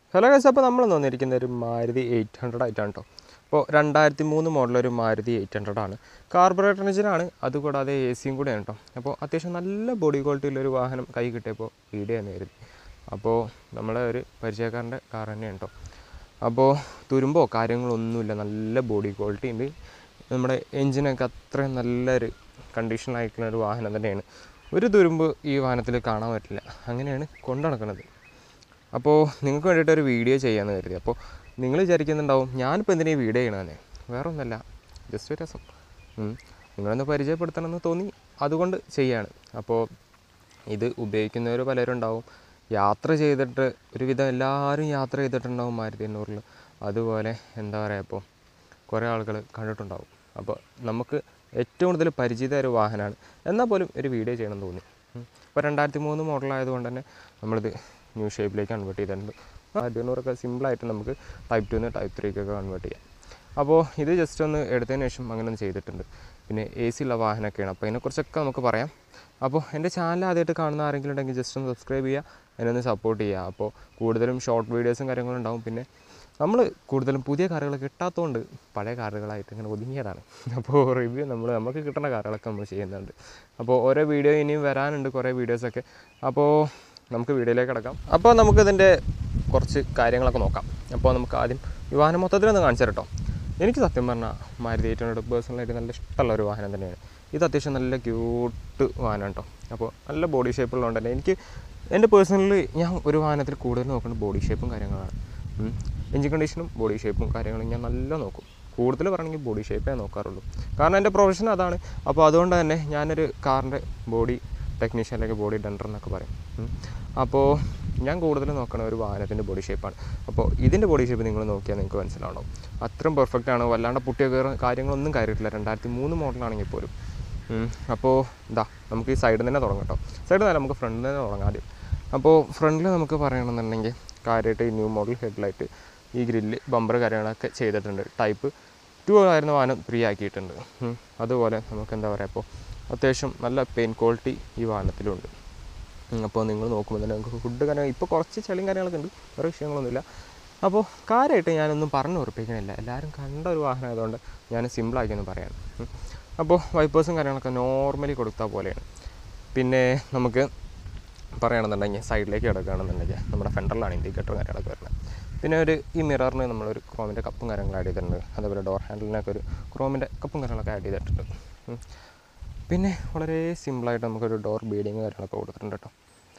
Hello guys അപ്പോൾ നമ്മൾ വന്നിരിക്കുന്ന ഒരു മാരുതി എയ്റ്റ് ഹൺഡ്രഡ് ആയിട്ടാണ് കേട്ടോ അപ്പോൾ രണ്ടായിരത്തി മൂന്ന് മോഡലൊരു മാരുതി എയ്റ്റ് ഹൺഡ്രഡ് ആണ് കാർബറേറ്റർ എഞ്ചിനാണ് അതുകൂടാതെ എ സിയും കൂടെയാണ് കേട്ടോ അപ്പോൾ അത്യാവശ്യം നല്ല ബോഡി ക്വാളിറ്റി ഉള്ളൊരു വാഹനം കൈ കിട്ടിയപ്പോൾ വീഡിയോ തന്നെ കരുതി അപ്പോൾ നമ്മളെ ഒരു പരിചയക്കാരൻ്റെ കാർ തന്നെയാണ് കേട്ടോ അപ്പോൾ തുരുമ്പോ കാര്യങ്ങളൊന്നുമില്ല നല്ല ബോഡി ക്വാളിറ്റി ഉണ്ട് നമ്മുടെ എഞ്ചിനൊക്കെ അത്രയും നല്ലൊരു കണ്ടീഷനിലായിട്ടുള്ള ഒരു വാഹനം തന്നെയാണ് ഒരു തുരുമ്പ് ഈ വാഹനത്തിൽ കാണാൻ പറ്റില്ല അങ്ങനെയാണ് കൊണ്ടു നടക്കുന്നത് അപ്പോൾ നിങ്ങൾക്ക് വേണ്ടിയിട്ട് ഒരു വീഡിയോ ചെയ്യാമെന്ന് കരുതി അപ്പോൾ നിങ്ങൾ വിചാരിക്കുന്നുണ്ടാവും ഞാനിപ്പോൾ എന്തിനാ ഈ വീഡിയോ ചെയ്യണമെന്നേ വേറെ ഒന്നല്ല ജസ്റ്റ് ഒരു രസം ഉം. നിങ്ങളൊന്ന് പരിചയപ്പെടുത്തണമെന്ന് തോന്നി അതുകൊണ്ട് ചെയ്യാണ് അപ്പോൾ ഇത് ഉപയോഗിക്കുന്നവർ പലരും ഉണ്ടാവും യാത്ര ചെയ്തിട്ട് ഒരുവിധം എല്ലാവരും യാത്ര ചെയ്തിട്ടുണ്ടാവും മാരുതി എണ്ണൂറിൽ അതുപോലെ എന്താ പറയുക ഇപ്പോൾ കുറേ ആളുകൾ കണ്ടിട്ടുണ്ടാവും അപ്പോൾ നമുക്ക് ഏറ്റവും കൂടുതൽ പരിചിത ഒരു വാഹനമാണ് എന്നാൽ പോലും ഒരു വീഡിയോ ചെയ്യണമെന്ന് തോന്നി ഉം. ഇപ്പോൾ രണ്ടായിരത്തി മൂന്ന് മോഡലായതുകൊണ്ട് തന്നെ നമ്മളിത് ന്യൂ ഷേപ്പിലേക്ക് കൺവേർട്ട് ചെയ്തിട്ടുണ്ട് അടിയണ്ണൂറൊക്കെ സിമ്പിളായിട്ട് നമുക്ക് ടൈപ്പ് ടു നിന്ന് ടൈപ്പ് ത്രീക്കൊക്കെ കൺവേർട്ട് ചെയ്യാം അപ്പോൾ ഇത് ജസ്റ്റ് ഒന്ന് എടുത്തതിന് ശേഷം അങ്ങനെ ഒന്ന് ചെയ്തിട്ടുണ്ട് പിന്നെ എ സി ഉള്ള വാഹനമൊക്കെയാണ് അപ്പോൾ അതിനെക്കുറിച്ചൊക്കെ നമുക്ക് പറയാം അപ്പോൾ എൻ്റെ ചാനൽ ആദ്യമായിട്ട് കാണുന്ന ആരെങ്കിലും ഉണ്ടെങ്കിൽ ജസ്റ്റ് ഒന്ന് സബ്സ്ക്രൈബ് ചെയ്യുക അതിനെ ഒന്ന് സപ്പോർട്ട് ചെയ്യുക അപ്പോൾ കൂടുതലും ഷോർട്ട് വീഡിയോസും കാര്യങ്ങളും ഉണ്ടാവും പിന്നെ നമ്മൾ കൂടുതലും പുതിയ കാറുകൾ കിട്ടാത്തതുകൊണ്ട് പഴയ കാറുകളായിട്ട് ഇങ്ങനെ ഒതുങ്ങിയതാണ് അപ്പോൾ റിവ്യൂ നമ്മൾ നമുക്ക് കിട്ടുന്ന കാറുകളൊക്കെ നമ്മൾ ചെയ്യുന്നുണ്ട് അപ്പോൾ ഓരോ വീഡിയോ ഇനിയും വരാനുണ്ട് കുറേ വീഡിയോസൊക്കെ അപ്പോൾ നമുക്ക് വീഡിയോയിലേക്ക് കിടക്കാം അപ്പോൾ നമുക്കിതിൻ്റെ കുറച്ച് കാര്യങ്ങളൊക്കെ നോക്കാം അപ്പോൾ നമുക്ക് ആദ്യം ഈ വാഹനം മൊത്തത്തിലൊന്ന് കാണിച്ചു തരട്ടോ എനിക്ക് സത്യം പറഞ്ഞാൽ മാരുതി എയ്റ്റ് ഹൺഡ്രഡ് പേഴ്സണലായിട്ട് നല്ല ഇഷ്ടമുള്ള ഒരു വാഹനം തന്നെയാണ് ഇത് അത്യാവശ്യം നല്ല ക്യൂട്ട് വാഹനം കേട്ടോ അപ്പോൾ നല്ല ബോഡി ഷേപ്പ് ഉള്ളതുകൊണ്ട് തന്നെ എനിക്ക് എൻ്റെ പേഴ്സണലി ഞാൻ ഒരു വാഹനത്തിൽ കൂടുതൽ നോക്കുന്നത് ബോഡി ഷേപ്പും കാര്യങ്ങളാണ് എഞ്ചിൻ കണ്ടീഷനും ബോഡി ഷേപ്പും കാര്യങ്ങളും ഞാൻ നല്ല നോക്കും കൂടുതൽ പറയണമെങ്കിൽ ബോഡി ഷേപ്പേ നോക്കാറുള്ളൂ കാരണം എൻ്റെ പ്രൊഫഷൻ അതാണ് അപ്പോൾ അതുകൊണ്ട് തന്നെ ഞാനൊരു കാറിൻ്റെ ബോഡി ടെക്നീഷ്യൻ അല്ലെങ്കിൽ ബോഡി ഡെൻഡർ എന്നൊക്കെ പറയും ഉം. അപ്പോൾ ഞാൻ കൂടുതൽ നോക്കണ ഒരു വാഹനത്തിൻ്റെ ബോഡി ഷേപ്പാണ് അപ്പോൾ ഇതിൻ്റെ ബോഡി ഷേപ്പ് നിങ്ങൾ നോക്കിയാൽ നിങ്ങൾക്ക് മനസ്സിലാവണം അത്രയും പെർഫെക്റ്റ് ആണ് വല്ലാണ്ട് പുട്ടിയ കയറും കാര്യങ്ങളൊന്നും കയറിയിട്ടില്ല രണ്ടായിരത്തി മൂന്ന് മോഡലാണെങ്കിൽ പോലും ഉം. അപ്പോൾ ഇതാ നമുക്ക് ഈ സൈഡിൽ തന്നെ തുടങ്ങാം കേട്ടോ സൈഡിൽ തന്നെ നമുക്ക് ഫ്രണ്ടിൽ തന്നെ തുടങ്ങാം ആദ്യം അപ്പോൾ ഫ്രണ്ടിൽ നമുക്ക് പറയണമെന്നുണ്ടെങ്കിൽ കാര്യമായിട്ട് ഈ ന്യൂ മോഡൽ ഹെഡ്ലൈറ്റ് ഈ ഗ്രില്ല് ബമ്പർ കാര്യങ്ങളൊക്കെ ചെയ്തിട്ടുണ്ട് ടൈപ്പ് ടു ആയിരുന്ന വാഹനം ത്രീ ആക്കിയിട്ടുണ്ട് ഉം. അതുപോലെ നമുക്ക് എന്താ പറയുക ഇപ്പോൾ അത്യാവശ്യം നല്ല പെയിൻ ക്വാളിറ്റി ഈ വാഹനത്തിലുണ്ട് ഉം. അപ്പോൾ നിങ്ങൾ നോക്കുമ്പോൾ തന്നെ നിങ്ങൾക്ക് ഫുഡ് കാര്യങ്ങൾ ഇപ്പോൾ കുറച്ച് ചെളിയും കാര്യങ്ങളൊക്കെ ഉണ്ട് വേറെ വിഷയങ്ങളൊന്നുമില്ല അപ്പോൾ കാര്യമായിട്ട് ഞാനൊന്നും പറഞ്ഞു ഉറപ്പിക്കണില്ല എല്ലാവരും കണ്ട ഒരു വാഹനം ആയതുകൊണ്ട് ഞാൻ സിമ്പിളാക്കിയൊന്ന് പറയാണ് ഉം. അപ്പോൾ വൈപ്പേഴ്സും കാര്യങ്ങളൊക്കെ നോർമലി കൊടുത്താൽ പോലെയാണ് പിന്നെ നമുക്ക് പറയുകയാണെന്നുണ്ടെങ്കിൽ സൈഡിലേക്ക് കിടക്കുകയാണെന്നുണ്ടെങ്കിൽ നമ്മുടെ ഫെൻഡറിലാണ് ഇൻഡിക്കേറ്റർ കാര്യങ്ങളൊക്കെ വരുന്നത് പിന്നെ ഒരു ഈ മിററിന് നമ്മളൊരു ക്രോമിൻ്റെ കപ്പും കാര്യങ്ങളും ആഡ് ചെയ്തിട്ടുണ്ട് അതേപോലെ ഡോർ ഹാൻഡിലിനൊക്കെ ഒരു ക്രോമിൻ്റെ കപ്പും കാര്യങ്ങളൊക്കെ ആഡ് ചെയ്തിട്ടുണ്ട് ഉം. പിന്നെ വളരെ സിമ്പിളായിട്ട് നമുക്കൊരു ഡോർ ബീഡിങ് കാര്യങ്ങളൊക്കെ കൊടുത്തിട്ടുണ്ട് കേട്ടോ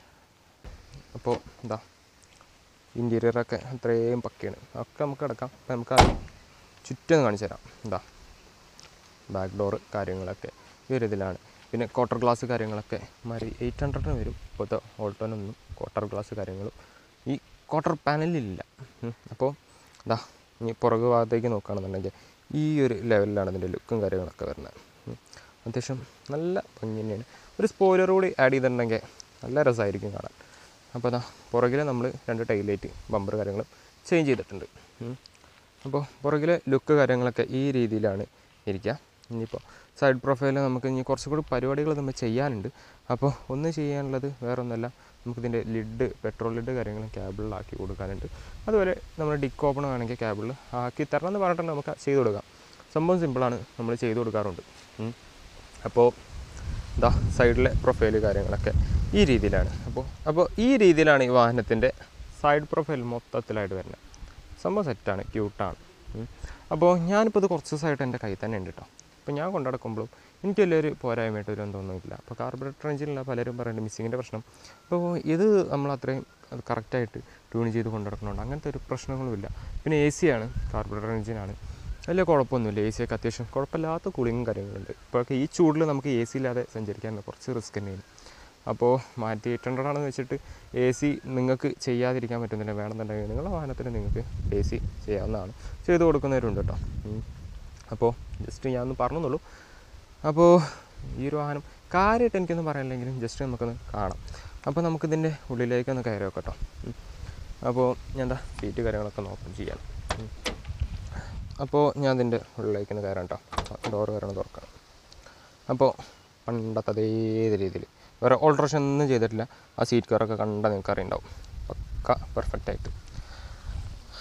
അപ്പോൾ എന്താ ഇൻറ്റീരിയറൊക്കെ അത്രയും പക്കയാണ് ഒക്കെ നമുക്ക് കിടക്കാം അപ്പോൾ നമുക്ക് അത് ചുറ്റും കാണിച്ചു തരാം എന്താ ബാക്ക് ഡോറ് കാര്യങ്ങളൊക്കെ ഈ ഒരു ഇതിലാണ് പിന്നെ ക്വാർട്ടർ ഗ്ലാസ് കാര്യങ്ങളൊക്കെ മാറി എയ്റ്റ് ഹൺഡ്രഡിന് വരും ഇപ്പോഴത്തെ ഓൾട്ടോനൊന്നും ക്വാർട്ടർ ഗ്ലാസ് കാര്യങ്ങളും ഈ ക്വാർട്ടർ പാനലിലില്ല ഉം. അപ്പോൾ ഇതാ ഇനി പുറകു ഭാഗത്തേക്ക് നോക്കുകയാണെന്നുണ്ടെങ്കിൽ ഈ ഒരു ലെവലിലാണ് ഇതിൻ്റെ ലുക്കും കാര്യങ്ങളൊക്കെ വരുന്നത് ഉം. അത്യാവശ്യം നല്ല ഭംഗി തന്നെയാണ് ഒരു സ്പോയിലർ കൂടി ആഡ് ചെയ്തിട്ടുണ്ടെങ്കിൽ നല്ല രസമായിരിക്കും കാണാൻ അപ്പോൾ അതാ പുറകിൽ നമ്മൾ രണ്ട് ടൈലൈറ്റ് ബമ്പർ കാര്യങ്ങളും ചേഞ്ച് ചെയ്തിട്ടുണ്ട് ഉം. അപ്പോൾ പുറകിലെ ലുക്ക് കാര്യങ്ങളൊക്കെ ഈ രീതിയിലാണ് ഇരിക്കുക ഇനിയിപ്പോൾ സൈഡ് പ്രൊഫൈൽ നമുക്ക് ഇനി കുറച്ചും കൂടി പരിപാടികൾ നമ്മൾ ചെയ്യാനുണ്ട് അപ്പോൾ ഒന്ന് ചെയ്യാനുള്ളത് വേറെ ഒന്നല്ല നമുക്കിതിൻ്റെ ലിഡ് പെട്രോൾ ലിഡ് കാര്യങ്ങളും ക്യാബിളിലാക്കി കൊടുക്കാനുണ്ട് അതുപോലെ നമ്മൾ ഡിക്ക് ഓപ്പൺ ആണെങ്കിൽ ക്യാബിളിൽ ആക്കി തരണം എന്ന് പറഞ്ഞിട്ട് നമുക്ക് ചെയ്ത് കൊടുക്കാം സംഭവം സിമ്പിളാണ് നമ്മൾ ചെയ്ത് കൊടുക്കാറുണ്ട് ഉം. അപ്പോൾ ഇതാ സൈഡിലെ പ്രൊഫൈൽ കാര്യങ്ങളൊക്കെ ഈ രീതിയിലാണ് അപ്പോൾ അപ്പോൾ ഈ രീതിയിലാണ് ഈ വാഹനത്തിൻ്റെ സൈഡ് പ്രൊഫൈൽ മൊത്തത്തിലായിട്ട് വരുന്നത് സംഭവം സെറ്റാണ് ക്യൂട്ടാണ് അപ്പോൾ ഞാനിപ്പോൾ ഇത് കുറച്ച് ദിവസമായിട്ട് എൻ്റെ കയ്യിൽ തന്നെ ഉണ്ട് കേട്ടോ അപ്പോൾ ഞാൻ കൊണ്ടുനടക്കുമ്പോഴും എനിക്ക് വലിയൊരു പോരായ്മയായിട്ട് ഒരു തോന്നുന്നില്ല അപ്പോൾ കാർബറേറ്റർ എഞ്ചിനുള്ള പലരും പറയുന്നുണ്ട് മിസ്സിങ്ങിൻ്റെ പ്രശ്നം അപ്പോൾ ഇത് നമ്മൾ അത്രയും അത് കറക്റ്റായിട്ട് ട്യൂൺ ചെയ്ത് കൊണ്ടുനടക്കണമുണ്ട് അങ്ങനത്തെ ഒരു പ്രശ്നങ്ങളുമില്ല പിന്നെ എ സി ആണ് കാർബറേറ്റർ എഞ്ചിനാണ് വലിയ കുഴപ്പമൊന്നുമില്ല എ സിയൊക്കെ അത്യാവശ്യം കുഴപ്പമില്ലാത്ത കൂളിങ്ങും കാര്യങ്ങളുണ്ട് ഇപ്പോഴൊക്കെ ഈ ചൂടിൽ നമുക്ക് എ സി ഇല്ലാതെ സഞ്ചരിക്കാൻ കുറച്ച് റിസ്ക് തന്നെയാണ് അപ്പോൾ മാറ്റി എയ്റ്റ് ഹൺഡ്രഡ് ആണെന്ന് വെച്ചിട്ട് എ സി നിങ്ങൾക്ക് ചെയ്യാതിരിക്കാൻ പറ്റുന്നില്ല വേണമെന്നുണ്ടെങ്കിൽ നിങ്ങളുടെ വാഹനത്തിന് നിങ്ങൾക്ക് എ സി ചെയ്യാവുന്നതാണ് ചെയ്ത് കൊടുക്കുന്നവരുണ്ട് കേട്ടോ ഉം. അപ്പോൾ ജസ്റ്റ് ഞാൻ ഒന്ന് പറഞ്ഞെന്നുള്ളൂ അപ്പോൾ ഈ ഒരു വാഹനം കാര്യമായിട്ട് എനിക്കൊന്നും പറയാനില്ലെങ്കിലും ജസ്റ്റ് നമുക്കൊന്ന് കാണാം അപ്പോൾ നമുക്കിതിൻ്റെ ഉള്ളിലേക്കൊന്ന് കയറി വെക്കാം കേട്ടോ ഉം. അപ്പോൾ ഞാൻ എന്താ സീറ്റ് കാര്യങ്ങളൊക്കെ നോക്കാം ചെയ്യാം ഉം. അപ്പോൾ ഞാൻ ഇതിൻ്റെ ഉള്ളിലേക്കൊന്ന് കയറാം കേട്ടോ ഡോറ് കയറണം തുറക്കണം അപ്പോൾ പണ്ടത്തെ അതേ രീതിയിൽ വേറെ ഓൾട്രേഷൻ ഒന്നും ചെയ്തിട്ടില്ല ആ സീറ്റ് കവറൊക്കെ കണ്ടാൽ നിങ്ങൾക്ക് അറിയുണ്ടാവും പക്ക പെർഫെക്റ്റ് ആയിട്ട്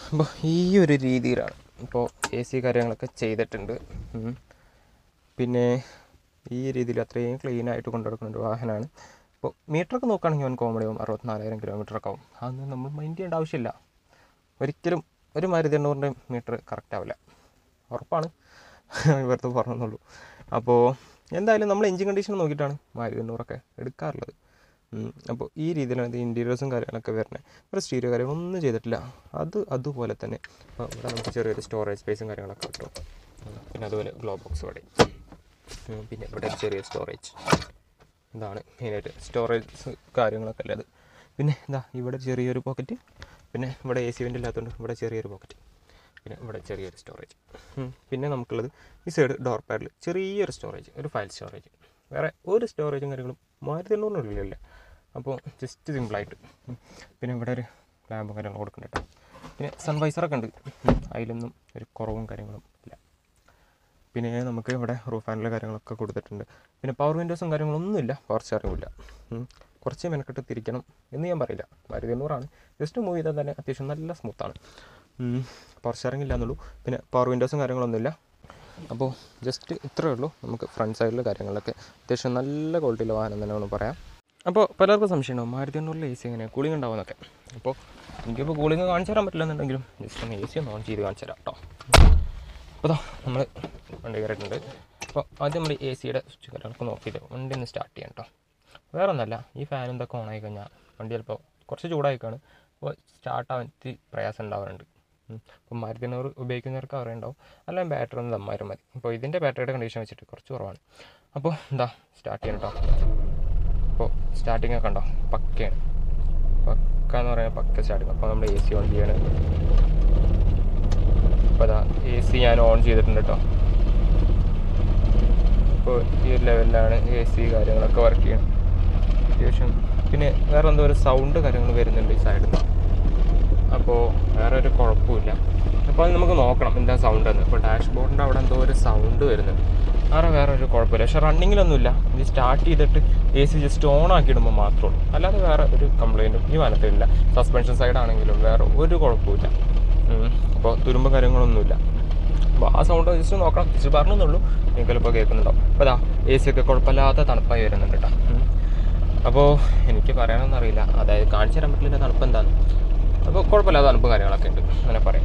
അപ്പോൾ ഈ ഒരു രീതിയിലാണ് ഇപ്പോൾ എ സി കാര്യങ്ങളൊക്കെ ചെയ്തിട്ടുണ്ട് ഉം. പിന്നെ ഈ രീതിയിൽ അത്രയും ക്ലീൻ ആയിട്ട് കൊണ്ടുനടക്കുന്ന ഒരു വാഹനമാണ് ഇപ്പോൾ മീറ്ററൊക്കെ നോക്കുകയാണെങ്കിൽ അവൻ കോമഡി ആവും അറുപത്തിനാലായിരം കിലോമീറ്ററൊക്കെ ആവും അതൊന്നും നമ്മൾ മൈൻഡ് ചെയ്യേണ്ട ആവശ്യമില്ല ഒരിക്കലും ഒരു മാരുതി എണ്ണൂറിൻ്റെ മീറ്റർ കറക്റ്റ് ആവില്ല ഉറപ്പാണ് വെറുതെ പറഞ്ഞെന്നുള്ളൂ അപ്പോൾ എന്തായാലും നമ്മൾ എഞ്ചിൻ കണ്ടീഷൻ നോക്കിയിട്ടാണ് മാരുതി എണ്ണൂറൊക്കെ എടുക്കാറുള്ളത് ഉം. അപ്പോൾ ഈ രീതിയിലാണ് ഇത് ഇൻറ്റീരിയേഴ്സും കാര്യങ്ങളൊക്കെ വരുന്നത് ഒരു സ്റ്റീരിയോ കാര്യങ്ങളൊന്നും ചെയ്തിട്ടില്ല അത് അതുപോലെ തന്നെ അപ്പോൾ ഇവിടെ നമുക്ക് ചെറിയൊരു സ്റ്റോറേജ് സ്പേസും കാര്യങ്ങളൊക്കെ കിട്ടും ഉം. പിന്നെ അതുപോലെ ഗ്ലോ ബോക്സ് ഇവിടെ ഉം. പിന്നെ ഇവിടെ ഒരു ചെറിയ സ്റ്റോറേജ് ഇതാണ് മെയിനായിട്ട് സ്റ്റോറേജ് കാര്യങ്ങളൊക്കെ ഉള്ളത് പിന്നെ ഇതാ ഇവിടെ ചെറിയൊരു പോക്കറ്റ് പിന്നെ ഇവിടെ എ സി വെൻ്റ് ഇല്ലാത്തതുകൊണ്ട് ഇവിടെ ചെറിയൊരു പോക്കറ്റ് പിന്നെ ഇവിടെ ചെറിയൊരു സ്റ്റോറേജ് പിന്നെ നമുക്കുള്ളത് ഈ സൈഡ് ഡോർ പാഡിൽ ചെറിയൊരു സ്റ്റോറേജ് ഒരു ഫയൽ സ്റ്റോറേജ് വേറെ ഒരു സ്റ്റോറേജും കാര്യങ്ങളും മൂവായിരത്തി എണ്ണൂറിനുള്ളിലില്ല അപ്പോൾ ജസ്റ്റ് സിമ്പിളായിട്ട് ഉം. പിന്നെ ഇവിടെ ഒരു ലാമ്പും കാര്യങ്ങളും കൊടുക്കുന്നുണ്ട് കേട്ടോ പിന്നെ സൺവൈസറൊക്കെ ഉണ്ട് ഉം. അതിലൊന്നും ഒരു കുറവും കാര്യങ്ങളും ഇല്ല പിന്നെ നമുക്ക് ഇവിടെ റൂഫ് ഫാനിലെ കാര്യങ്ങളൊക്കെ കൊടുത്തിട്ടുണ്ട് പിന്നെ പവർ വിൻഡോസും കാര്യങ്ങളൊന്നുമില്ല പവർ ചാർജും ഇല്ല ഉം. കുറച്ച് മെനക്കെട്ട് തിരിക്കണം എന്ന് ഞാൻ പറയില്ല മാരുതി എണ്ണൂറാണ് ജസ്റ്റ് മൂവ് ചെയ്താൽ തന്നെ അത്യാവശ്യം നല്ല സ്മൂത്താണ് പവർ ഷെയറിംഗ് ഇല്ല എന്നുള്ളൂ പിന്നെ പവർ വിൻഡോസും കാര്യങ്ങളൊന്നുമില്ല അപ്പോൾ ജസ്റ്റ് ഇത്രയേ ഉള്ളൂ നമുക്ക് ഫ്രണ്ട് സൈഡിലെ കാര്യങ്ങളൊക്കെ അത്യാവശ്യം നല്ല ക്വാളിറ്റിയുള്ള വാഹനം തന്നെ വേണം പറയാം അപ്പോൾ പലർക്കും സംശയം ഉണ്ടാവും മാരുതി എണ്ണൂറിൽ എ സി എങ്ങനെയാണ് കൂളിംഗ് ഉണ്ടാവുമെന്നൊക്കെ അപ്പോൾ എനിക്കിപ്പോൾ കൂളിംഗ് കാണിച്ചു തരാൻ പറ്റില്ല എന്നുണ്ടെങ്കിലും ജസ്റ്റ് ഒന്ന് എ സി ഒന്ന് ഓൺ ചെയ്ത് കാണിച്ചു തരാം കേട്ടോ അപ്പോൾ നമ്മൾ വണ്ടി കയറിയിട്ടുണ്ട് അപ്പോൾ ആദ്യം നമ്മൾ എ സിയുടെ സ്വിച്ച് കാര്യങ്ങളൊക്കെ നോക്കിയിട്ട് വണ്ടി ഒന്ന് സ്റ്റാർട്ട് ചെയ്യാം കേട്ടോ വേറെ ഒന്നല്ല ഈ ഫാൻ എന്തൊക്കെ ഓൺ ആയി കഴിഞ്ഞാൽ വണ്ടി ചിലപ്പോൾ കുറച്ച് ചൂടായിക്കാണ് അപ്പോൾ സ്റ്റാർട്ട് ആവാൻ ഇത്തിരി പ്രയാസം ഉണ്ടാവാറുണ്ട് ഉം. അപ്പം മരുന്നൂർ ഉപയോഗിക്കുന്നവർക്ക് അറിയുണ്ടാവും അല്ലെങ്കിൽ ബാറ്ററി ഒന്ന് തമ്മാരും മതി അപ്പോൾ ഇതിൻ്റെ ബാറ്ററിയുടെ കണ്ടീഷൻ വെച്ചിട്ട് കുറച്ച് കുറവാണ് അപ്പോൾ എന്താ സ്റ്റാർട്ട് ചെയ്യണം കേട്ടോ അപ്പോൾ സ്റ്റാർട്ടിങ് ഒക്കെ ഉണ്ടോ പക്കയാണ് പക്ക എന്ന് പറയുന്നത് പക്ക സ്റ്റാർട്ടിങ് അപ്പോൾ നമ്മൾ എ സി ഓൺ ചെയ്യാണ് അപ്പോൾ അതാ എ സി ഞാൻ ഓൺ ചെയ്തിട്ടുണ്ട് കേട്ടോ അപ്പോൾ ഈ ഒരു ലെവലിലാണ് എ സി കാര്യങ്ങളൊക്കെ വർക്ക് ചെയ്യണം അത്യാവശ്യം പിന്നെ വേറെ എന്തോ ഒരു സൗണ്ട് കാര്യങ്ങൾ വരുന്നുണ്ട് ഈ സൈഡിൽ നിന്ന് അപ്പോൾ വേറെ ഒരു കുഴപ്പമില്ല അപ്പോൾ അത് നമുക്ക് നോക്കണം എന്താ സൗണ്ട് എന്ന് ഇപ്പോൾ ഡാഷ് ബോർഡിൻ്റെ അവിടെ എന്തോ ഒരു സൗണ്ട് വരുന്നുണ്ട് വേറെ വേറെ ഒരു കുഴപ്പമില്ല പക്ഷേ റണ്ണിങ്ങിലൊന്നുമില്ല ഇത് സ്റ്റാർട്ട് ചെയ്തിട്ട് എ സി ജസ്റ്റ് ഓൺ ആക്കി ഇടുമ്പോൾ മാത്രമേ ഉള്ളൂ അല്ലാതെ വേറെ ഒരു കംപ്ലൈൻറ്റും ഈ വനത്തിലില്ല സസ്പെൻഷൻ സൈഡ് ആണെങ്കിലും വേറെ ഒരു കുഴപ്പമില്ല ഉം. അപ്പോൾ തുരുമ്പും കാര്യങ്ങളൊന്നുമില്ല അപ്പോൾ ആ സൗണ്ട് ജസ്റ്റ് നോക്കണം തിരിച്ച് പറഞ്ഞെന്നുള്ളൂ നിങ്ങൾക്ക് ചിലപ്പോൾ കേൾക്കുന്നുണ്ടാവും അപ്പോൾ അതാ എ സി ഒക്കെ കുഴപ്പമില്ലാത്ത തണുപ്പായി വരുന്നുണ്ട് കേട്ടോ ഉം. അപ്പോൾ എനിക്ക് പറയാനൊന്നും അറിയില്ല അതായത് കാണിച്ചു തരാൻ പറ്റില്ല തണുപ്പ് എന്താന്ന് അപ്പോൾ കുഴപ്പമില്ലാത്ത തണുപ്പ് കാര്യങ്ങളൊക്കെ ഉണ്ട് അങ്ങനെ പറയാം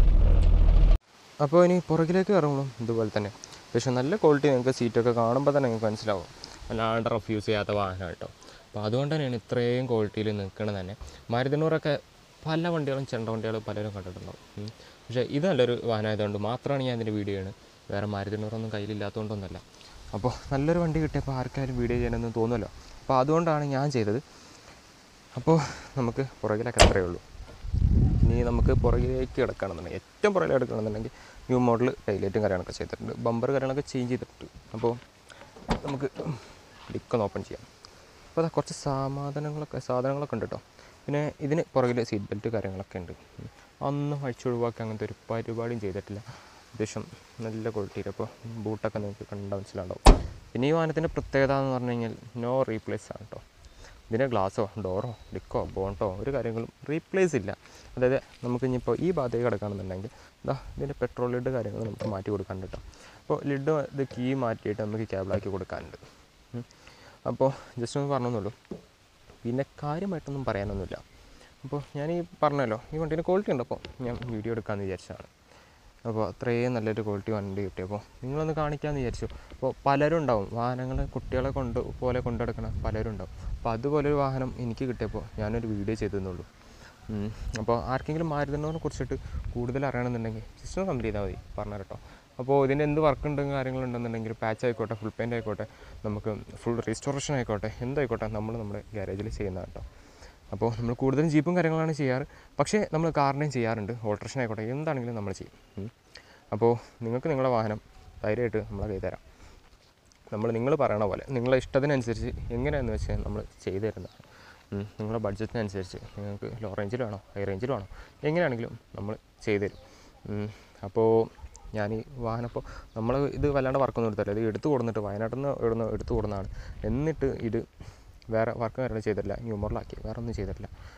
അപ്പോൾ ഇനി പുറകിലേക്ക് ഇറങ്ങും ഇതുപോലെ തന്നെ പക്ഷേ നല്ല ക്വാളിറ്റി നിങ്ങൾക്ക് സീറ്റൊക്കെ കാണുമ്പോൾ തന്നെ നിങ്ങൾക്ക് മനസ്സിലാവും അല്ലാണ്ട് റഫ്യൂസ് ചെയ്യാത്ത വാഹനം കേട്ടോ അപ്പോൾ അതുകൊണ്ട് തന്നെയാണ് ഇത്രയും ക്വാളിറ്റിയിൽ നിൽക്കുന്നത് തന്നെ മാരുതിനൂറൊക്കെ പല വണ്ടികളും ചെണ്ട വണ്ടികളും പലരും കണ്ടിട്ടുണ്ടാവും ഉം. പക്ഷേ ഇത് നല്ലൊരു വാഹനമായതുകൊണ്ട് മാത്രമാണ് ഞാൻ ഇതിൻ്റെ വീഡിയോ ആണ് വേറെ മാരുതിനൂറൊന്നും കയ്യിലില്ലാത്തതുകൊണ്ടൊന്നുമല്ല അപ്പോൾ നല്ലൊരു വണ്ടി കിട്ടിയപ്പോൾ ആർക്കായാലും വീഡിയോ ചെയ്യാനൊന്നും തോന്നുമല്ലോ അപ്പോൾ അതുകൊണ്ടാണ് ഞാൻ ചെയ്തത് അപ്പോൾ നമുക്ക് പുറകിലൊക്കെ അത്രയേ ഉള്ളൂ ഇനി നമുക്ക് പുറകിലേക്ക് കിടക്കുകയാണെന്നുണ്ടെങ്കിൽ ഏറ്റവും പുറകിൽ കിടക്കുകയാണെന്നുണ്ടെങ്കിൽ ന്യൂ മോഡൽ ടൈലൈറ്റും കാര്യങ്ങളൊക്കെ ചെയ്തിട്ടുണ്ട് ബമ്പർ കാര്യങ്ങളൊക്കെ ചേഞ്ച് ചെയ്തിട്ടുണ്ട് അപ്പോൾ നമുക്ക് ഡിക്കൊന്ന് ഓപ്പൺ ചെയ്യാം അപ്പോൾ അതാ കുറച്ച് സമാധാനങ്ങളൊക്കെ സാധനങ്ങളൊക്കെ ഉണ്ട് കേട്ടോ പിന്നെ ഇതിന് പുറകിൽ സീറ്റ് ബെൽറ്റ് കാര്യങ്ങളൊക്കെ ഉണ്ട് ഉം. ഒന്നും അഴിച്ചൊഴിവാക്കി അങ്ങനത്തെ ഒരു പരിപാടിയും ചെയ്തിട്ടില്ല അത്യാവശ്യം നല്ല ക്വാളിറ്റിയിൽ അപ്പോൾ ബൂട്ടൊക്കെ നിങ്ങൾക്ക് കണ്ടാൽ മനസ്സിലാണ്ടാവും പിന്നെ ഈ വാഹനത്തിൻ്റെ പ്രത്യേകത എന്ന് പറഞ്ഞു കഴിഞ്ഞാൽ നോ റീപ്ലേസ് ആണ് കേട്ടോ ഇതിൻ്റെ ഗ്ലാസ്സോ ഡോറോ ഡിക്കോ ബോണ്ടോ ഒരു കാര്യങ്ങളും റീപ്ലേസ് ഇല്ല അതായത് നമുക്ക് ഇനിയിപ്പോൾ ഈ ഭാഗത്തേക്ക് കിടക്കുകയാണെന്നുണ്ടെങ്കിൽ ഇതാ ഇതിൻ്റെ പെട്രോൾ ലിഡ് കാര്യങ്ങൾ നമുക്ക് മാറ്റി കൊടുക്കാനുണ്ട് കേട്ടോ അപ്പോൾ ലിഡ് ഇത് കീ മാറ്റിയിട്ട് നമുക്ക് ക്യാബിളാക്കി കൊടുക്കാനുണ്ട് ഉം. അപ്പോൾ ജസ്റ്റ് ഒന്ന് പറഞ്ഞെന്നുള്ളൂ പിന്നെ കാര്യമായിട്ടൊന്നും പറയാനൊന്നുമില്ല അപ്പോൾ ഞാൻ ഈ പറഞ്ഞല്ലോ ഈ വണ്ടീൻ്റെ ക്വാളിറ്റി ഉണ്ട് അപ്പോൾ ഞാൻ വീഡിയോ എടുക്കാമെന്ന് വിചാരിച്ചതാണ് അപ്പോൾ അത്രയും നല്ലൊരു ക്വാളിറ്റി വണ്ടി കിട്ടിയപ്പോൾ നിങ്ങളൊന്ന് കാണിക്കാമെന്ന് വിചാരിച്ചു അപ്പോൾ പലരും ഉണ്ടാവും വാഹനങ്ങൾ കുട്ടികളെ കൊണ്ട് പോലെ കൊണ്ടെടുക്കണ പലരും ഉണ്ടാവും അപ്പോൾ അതുപോലൊരു വാഹനം എനിക്ക് കിട്ടിയപ്പോൾ ഞാനൊരു വീഡിയോ ചെയ്തെന്നുള്ളൂ ഉം. അപ്പോൾ ആർക്കെങ്കിലും മാരുതിനെ കുറിച്ചിട്ട് കൂടുതൽ അറിയണമെന്നുണ്ടെങ്കിൽ ജസ്റ്റ് ഒന്ന് കംപ്ലീറ്റ് ചെയ്താൽ മതി പറഞ്ഞു കേട്ടോ അപ്പോൾ ഇതിൻ്റെ എന്ത് വർക്ക് ഉണ്ടെങ്കിൽ കാര്യങ്ങളുണ്ടെന്നുണ്ടെങ്കിൽ പാച്ച് ആയിക്കോട്ടെ ഫുൾ പെയിൻ്റ് ആയിക്കോട്ടെ നമുക്ക് ഫുൾ റീസ്റ്റോറേഷൻ ആയിക്കോട്ടെ എന്തായിക്കോട്ടെ നമ്മൾ നമ്മുടെ ഗ്യാരേജിൽ ചെയ്യുന്ന കേട്ടോ അപ്പോൾ നമ്മൾ കൂടുതലും ജീപ്പും കാര്യങ്ങളാണ് ചെയ്യാറ് പക്ഷേ നമ്മൾ കാറിൻ്റെയും ചെയ്യാറുണ്ട് ഓൾട്രേഷൻ ആയിക്കോട്ടെ എന്താണെങ്കിലും നമ്മൾ ചെയ്യും ഉം. അപ്പോൾ നിങ്ങൾക്ക് നിങ്ങളുടെ വാഹനം ധൈര്യമായിട്ട് നമ്മളെ കൈ തരാം നമ്മൾ നിങ്ങൾ പറയണ പോലെ നിങ്ങളെ ഇഷ്ടത്തിനനുസരിച്ച് എങ്ങനെയാണെന്ന് വെച്ചാൽ നമ്മൾ ചെയ്തു തരുന്നതാണ് ഉം. നിങ്ങളുടെ ബഡ്ജറ്റിനനുസരിച്ച് നിങ്ങൾക്ക് ലോ റേഞ്ചിൽ വേണോ ഹൈ റേഞ്ചിൽ വേണോ എങ്ങനെയാണെങ്കിലും നമ്മൾ ചെയ്തു തരും ഉം. അപ്പോൾ ഞാൻ ഈ വാഹനം ഇപ്പോൾ നമ്മൾ ഇത് വല്ലാണ്ട് വർക്കൊന്നും എടുത്തില്ല ഇത് എടുത്തു കൊടുത്തിട്ട് വയനാട്ടിൽ നിന്ന് ഇവിടുന്ന് എടുത്തു കൊടുക്കുന്നതാണ് എന്നിട്ട് ഇത് വേറെ വർക്ക് കാര്യങ്ങൾ ചെയ്തിട്ടില്ല ന്യൂമറിലാക്കി വേറെ ഒന്നും ചെയ്തിട്ടില്ല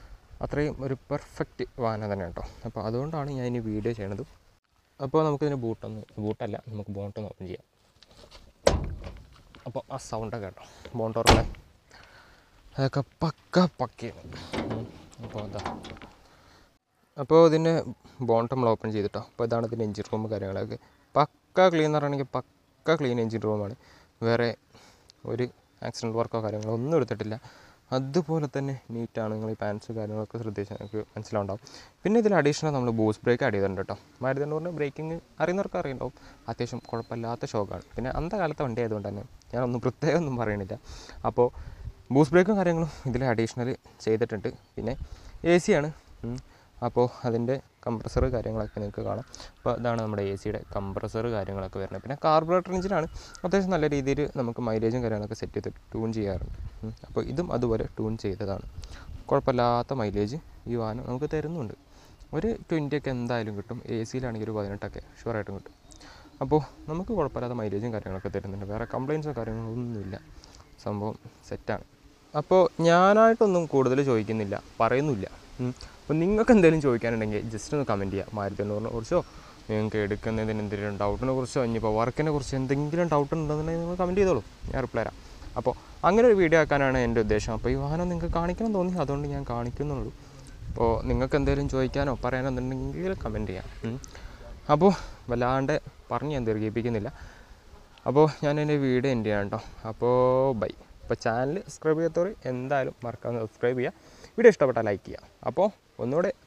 അത്രയും ഒരു പെർഫെക്റ്റ് വാഹനം തന്നെ കേട്ടോ അപ്പോൾ അതുകൊണ്ടാണ് ഞാൻ ഇനി വീഡിയോ ചെയ്യണത് അപ്പോൾ നമുക്കിതിന് ബൂട്ടൊന്ന് ബൂട്ടല്ല നമുക്ക് ബോണ്ടൊന്ന് ഓപ്പൺ ചെയ്യാം അപ്പോൾ ആ സൗണ്ടൊക്കെ കേട്ടോ ബോണ്ടോറുടെ അതൊക്കെ പക്ക പക്കയാണ് ഉം. അപ്പോൾ എന്താ അപ്പോൾ ഇതിൻ്റെ ബോണ്ട് നമ്മൾ ഓപ്പൺ ചെയ്തിട്ടോ അപ്പോൾ ഇതാണ് ഇതിൻ്റെ എഞ്ചിൻ റൂം കാര്യങ്ങളൊക്കെ പക്ക ക്ലീൻ എന്ന് പറയുകയാണെങ്കിൽ പക്ക ക്ലീൻ എഞ്ചിൻ റൂമാണ് വേറെ ഒരു ആക്സിഡൻറ്റ് വർക്കോ കാര്യങ്ങളോ ഒന്നും എടുത്തിട്ടില്ല അതുപോലെ തന്നെ നീറ്റാണ് നിങ്ങൾ ഈ പാൻസ് കാര്യങ്ങളൊക്കെ ശ്രദ്ധിച്ചാൽ നിങ്ങൾക്ക് മനസ്സിലാവുണ്ടാവും പിന്നെ ഇതിൽ അഡീഷണൽ നമ്മൾ ബൂസ്റ്റ് ബ്രേക്ക് ആഡ് ചെയ്തിട്ടുണ്ട് കേട്ടോ മാരുതി എന്ന് പറഞ്ഞാൽ ബ്രേക്കിംഗ് അറിയുന്നവർക്ക് അറിയുണ്ടാവും അത്യാവശ്യം കുഴപ്പമില്ലാത്ത ഷോക്കാണ് പിന്നെ അന്ത കാലത്തെ വണ്ടി ആയതുകൊണ്ട് തന്നെ ഞാനൊന്നും പ്രത്യേകം ഒന്നും പറയണില്ല അപ്പോൾ ബൂസ്റ്റ് ബ്രേക്കും കാര്യങ്ങളും ഇതിൽ അഡീഷണൽ ചെയ്തിട്ടുണ്ട് പിന്നെ എ സി ആണ് ഉം. അപ്പോൾ അതിൻ്റെ കംപ്രസർ കാര്യങ്ങളൊക്കെ നിങ്ങൾക്ക് കാണാം അപ്പോൾ ഇതാണ് നമ്മുടെ എ സിയുടെ കംപ്രസർ കാര്യങ്ങളൊക്കെ വരുന്നത് പിന്നെ കാർബറേറ്റർ എഞ്ചിനാണ് അത്യാവശ്യം നല്ല രീതിയിൽ നമുക്ക് മൈലേജും കാര്യങ്ങളൊക്കെ സെറ്റ് ചെയ്ത് ട്യൂൺ ചെയ്യാറുണ്ട് ഉം. അപ്പോൾ ഇതും അതുപോലെ ട്യൂൺ ചെയ്തതാണ് കുഴപ്പമില്ലാത്ത മൈലേജ് ഈ വാഹനം നമുക്ക് തരുന്നുണ്ട് ഒരു ട്വൻറ്റി ഒക്കെ എന്തായാലും കിട്ടും എ സിയിലാണെങ്കിൽ ഒരു പതിനെട്ടൊക്കെ ഷുവറായിട്ടും കിട്ടും അപ്പോൾ നമുക്ക് കുഴപ്പമില്ലാത്ത മൈലേജും കാര്യങ്ങളൊക്കെ തരുന്നുണ്ട് വേറെ കംപ്ലയിൻസോ കാര്യങ്ങളോ ഒന്നുമില്ല സംഭവം സെറ്റാണ് അപ്പോൾ ഞാനായിട്ടൊന്നും കൂടുതൽ ചോദിക്കുന്നില്ല പറയുന്നില്ല ഉം. അപ്പോൾ നിങ്ങൾക്ക് എന്തെങ്കിലും ചോദിക്കാനുണ്ടെങ്കിൽ ജസ്റ്റ് ഒന്ന് കമൻറ്റ് ചെയ്യുക മാരുതിനെ കുറിച്ചോ നിങ്ങൾക്ക് എടുക്കുന്നതിന് എന്തെങ്കിലും ഡൗട്ടിനെ കുറിച്ചോ ഇനിയിപ്പോൾ വർക്കിനെ കുറിച്ച് എന്തെങ്കിലും ഡൗട്ട് ഉണ്ടെന്നുണ്ടെങ്കിൽ നിങ്ങൾ കമൻറ്റ് ചെയ്തോളൂ ഞാൻ റിപ്ലൈ തരാം അപ്പോൾ അങ്ങനെ ഒരു വീഡിയോ ആക്കാനാണ് എൻ്റെ ഉദ്ദേശം അപ്പോൾ ഈ വാഹനം നിങ്ങൾക്ക് കാണിക്കണം തോന്നി അതുകൊണ്ട് ഞാൻ കാണിക്കുന്നുള്ളൂ അപ്പോൾ നിങ്ങൾക്ക് എന്തെങ്കിലും ചോദിക്കാനോ പറയാനോ എന്നുണ്ടെങ്കിൽ കമൻറ്റ് ചെയ്യാം ഉം. അപ്പോൾ വല്ലാണ്ട് പറഞ്ഞ് ഞാൻ ദീർഘിപ്പിക്കുന്നില്ല അപ്പോൾ ഞാൻ എൻ്റെ വീഡിയോ എൻ്റെ ചെയ്യാം കേട്ടോ അപ്പോൾ ബൈ അപ്പോൾ ചാനൽ സബ്സ്ക്രൈബ് ചെയ്യാത്തവർ എന്തായാലും മറക്കാതെ സബ്സ്ക്രൈബ് ചെയ്യുക വീഡിയോ ഇഷ്ടപ്പെട്ടാൽ ലൈക്ക് ചെയ്യുക അപ്പോൾ ഒന്നുകൂടെ